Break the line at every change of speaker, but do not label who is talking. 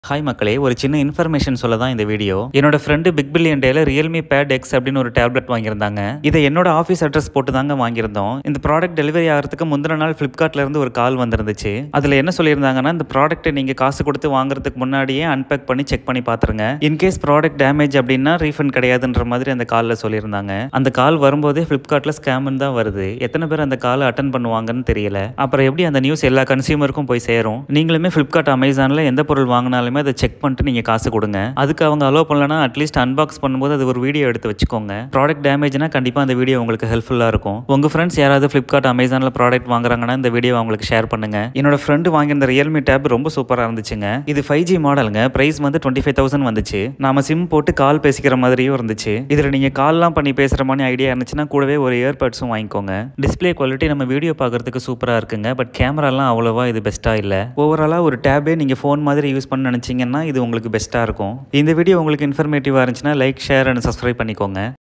hi மக்களே ஒரு சின்ன இன்ஃபர்மேஷன் சொல்ல தான் இந்த வீடியோ என்னோட ஃப்ரெண்டு பிக் பில்லியன் டேல ரியல்மி பேட் எக்ஸ் அப்படின்னு ஒரு டேப்லெட் வாங்கியிருந்தாங்க இதை என்னோட ஆஃபீஸ் அட்ரஸ் போட்டு தாங்க வாங்கியிருந்தோம் இந்த ப்ராடக்ட் டெலிவரி ஆகிறதுக்கு முந்தின நாள் ஃப்ளிப்கார்ட்ல இருந்து ஒரு கால் வந்திருந்துச்சு அதில் என்ன சொல்லியிருந்தாங்கன்னா இந்த ப்ராடக்ட்டை நீங்கள் காசு கொடுத்து வாங்குறதுக்கு முன்னாடியே அன்பேக் பண்ணி செக் பண்ணி பார்த்துருங்க இன்கேஸ் ப்ராடக்ட் டேமேஜ் அப்படின்னா ரீஃபண்ட் கிடையாதுன்ற மாதிரி அந்த காலில் சொல்லியிருந்தாங்க அந்த கால் வரும்போதே ஃப்ளிப்கார்ட்டில் ஸ்கேம்னு தான் வருது எத்தனை பேர் அந்த காலை அட்டன் பண்ணுவாங்கன்னு தெரியல அப்புறம் எப்படி அந்த நியூஸ் எல்லா கன்சியூமருக்கும் போய் சேரும் நீங்களுமே ஃப்ளிப்கார்ட் அமேசானில் எந்த பொருள் வாங்கினாலுமே அதை செக் பண்ணிட்டு நீங்கள் காசு கொடுங்க அதுக்கு அவங்க அலோவ் பண்ணலனா அட்லீஸ்ட் அன்பாக்ஸ் பண்ணும்போது அது ஒரு வீடியோ எடுத்து வச்சுக்கோங்க ப்ராடக்ட் டேமேஜ்னா கண்டிப்பாக அந்த வீடியோ உங்களுக்கு ஹெல்ப்ஃபுல்லாக இருக்கும் உங்கள் ஃப்ரெண்ட்ஸ் யாராவது ஃப்ளிப்கார்ட் அமேசானில் ப்ராடக்ட் வாங்குறாங்கன்னா இந்த வீடியோ அவங்களுக்கு ஷேர் பண்ணுங்க என்னோட ஃப்ரெண்டு வாங்கியிருந்த ரியல்மி டேப் ரொம்ப சூப்பராக இருந்துச்சுங்க இது ஃபைவ் ஜி மாடலுங்க ப்ரைஸ் வந்து டுவெண்ட்டி ஃபைவ் தௌசண்ட் வந்துச்சு நாம சிம் போட்டு கால் பேசிக்கிற மாதிரியும் இருந்துச்சு இதில் நீங்கள் கால்லாம் பண்ணி பேசுகிற மாதிரி ஐடியா இருந்துச்சுன்னா கூடவே ஒரு இயர்பட்ஸும் வாங்கிக்கோங்க டிஸ்ப்ளே குவாலிட்டி நம்ம வீடியோ பார்க்கறதுக்கு சூப்பராக இருக்குங்க பட் கேமராலாம் அவ்வளோவா இது பெஸ்ட்டாக இல்லை ஓவராலாக ஒரு டேபே நீங்கள் ஃபோன் மாதிரி யூஸ் பண்ண நினச்சிங்கன்னா இது உங்களுக்கு பெஸ்ட்டாக இருக்கும் இந்த வீடியோ உங்களுக்கு இன்ஃபர்மேட்டிவாக இருந்துச்சுன்னா லைக் ஷேர் அண்ட் சப்ஸ்கிரைப் பண்ணிக்கோங்க